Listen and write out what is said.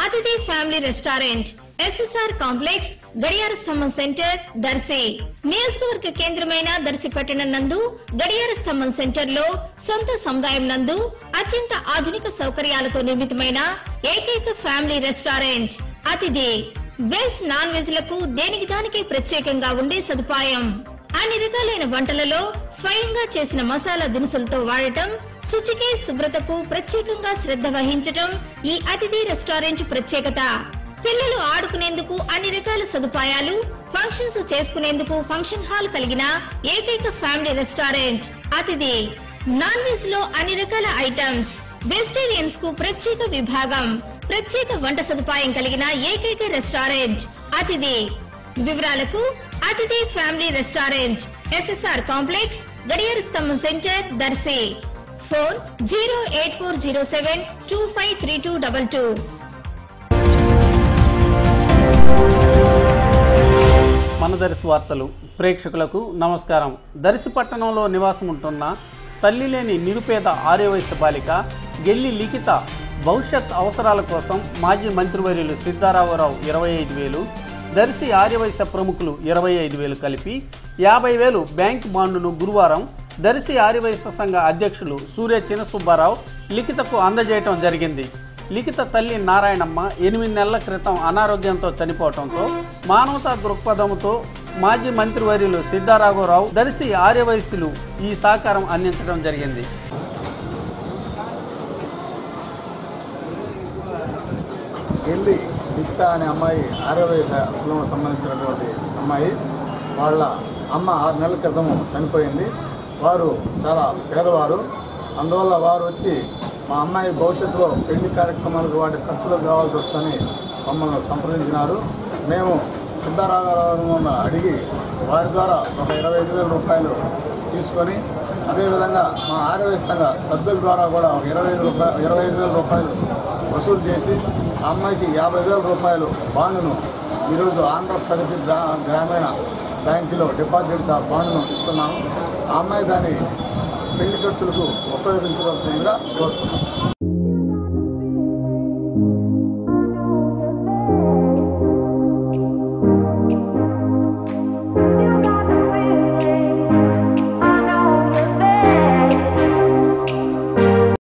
అతిథి family restaurant SSR complex గడియార స్తంభం సెంటర్ దర్శి నియోజకవర్గ కేంద్రమైన దర్శి పట్టణం నందు గడియార స్తంభం సెంటర్ లో సొంత సముదాయం నందు అత్యంత ఆధునిక సౌకర్యాలతో నిర్మితమైన ఏకైక family restaurant Athithi veg non veg లకు దేనికి దానికి ప్రత్యేకంగా ఉండే సదుపాయం అన్ని రకాలైన వంటలలో స్వయంగా చేసిన మసాలా దినుసులతో వాడటం శుచికి శుభ్రతకు ప్రత్యేకంగా శ్రద్ధ వహించటం ఈ అతిథి రెస్టారెంట్ ప్రత్యేకత పిల్లలు ఆడుకునేందుకు అన్ని రకాల సదుపాయాలు ఫంక్షన్స్ చేసుకునేందుకు ఫంక్షన్ హాల్ కలిగిన ఏకైక family restaurant Athithi non veg లో అన్ని రకాల ఐటమ్స్ వెజిటేరియన్స్ కు ప్రత్యేక విభాగం ప్రత్యేక వంట సదుపాయం కలిగిన ఏకైక రెస్టారెంట్ అతిథి వివరాలకు అతిథి ఫ్యామిలీ రెస్టారెంట్ ఎస్ఎస్ఆర్ కాంప్లెక్స్ గడియార స్తంభం centre Darsi phone zero eight four zero seven two five three two double two మన దర్శి వార్తలు ప్రేక్షకులకు నమస్కారం దర్శి పట్టణంలో నివాసం ఉంటున్న తల్లి లేని నిరుపేద ఆర్యవయస్సు బాలిక గెల్లి లిఖిత భవిష్యత్ అవసరాల కోసం మాజీ మంత్రివర్యులు సిద్ధారామరావు ఇరవై ఐదు వేలు దర్శి ఆర్యవైశ్య ప్రముఖులు ఇరవై ఐదు వేలు కలిపి యాభై వేలు బ్యాంక్ బాండును గురువారం దర్శి ఆర్యవైశ్య సంఘ అధ్యక్షులు సూర్య చినసుబ్బారావు లిఖితకు అందజేయటం జరిగింది లిఖిత తల్లి నారాయణమ్మ ఎనిమిది నెలల క్రితం అనారోగ్యంతో చనిపోవడంతో మానవతా దృక్పథంతో మాజీ మంత్రివర్యులు సిద్ధారాఘవరావు దర్శి ఆర్యవయస్సులు ఈ సహకారం అందించడం జరిగింది వెళ్ళి నిక్తా అనే అమ్మాయి ఆరవై కులం సంబంధించినటువంటి అమ్మాయి వాళ్ళ అమ్మ ఆరు నెలల క్రితం చనిపోయింది వారు చాలా పేదవారు అందువల్ల వారు వచ్చి మా అమ్మాయి భవిష్యత్తులో పెళ్లి కార్యక్రమాలకు వాటి ఖర్చులకు కావాల్సి వస్తుందని మమ్మల్ని సంప్రదించినారు మేము సిద్ధారామరావు అడిగి వారి ద్వారా ఒక ఇరవై ఐదు వేల రూపాయలు తీసుకొని అదేవిధంగా మా ఆరోగ్య సంఘ సభ్యుల ద్వారా కూడా ఒక ఇరవై ఐదు రూపాయలు ఇరవై ఐదు వేల రూపాయలు వసూలు చేసి ఆ అమ్మాయికి యాభై వేల రూపాయలు బాండును ఈరోజు ఆంధ్రప్రదేశ్ గ్రా గ్రామీణ బ్యాంకులో డిపాజిట్స్ ఆ బాండును ఇస్తున్నాము ఆ అమ్మాయి దాన్ని పెళ్లి ఖర్చులకు ఉపయోగించవలసిందిగా కోరుతున్నాం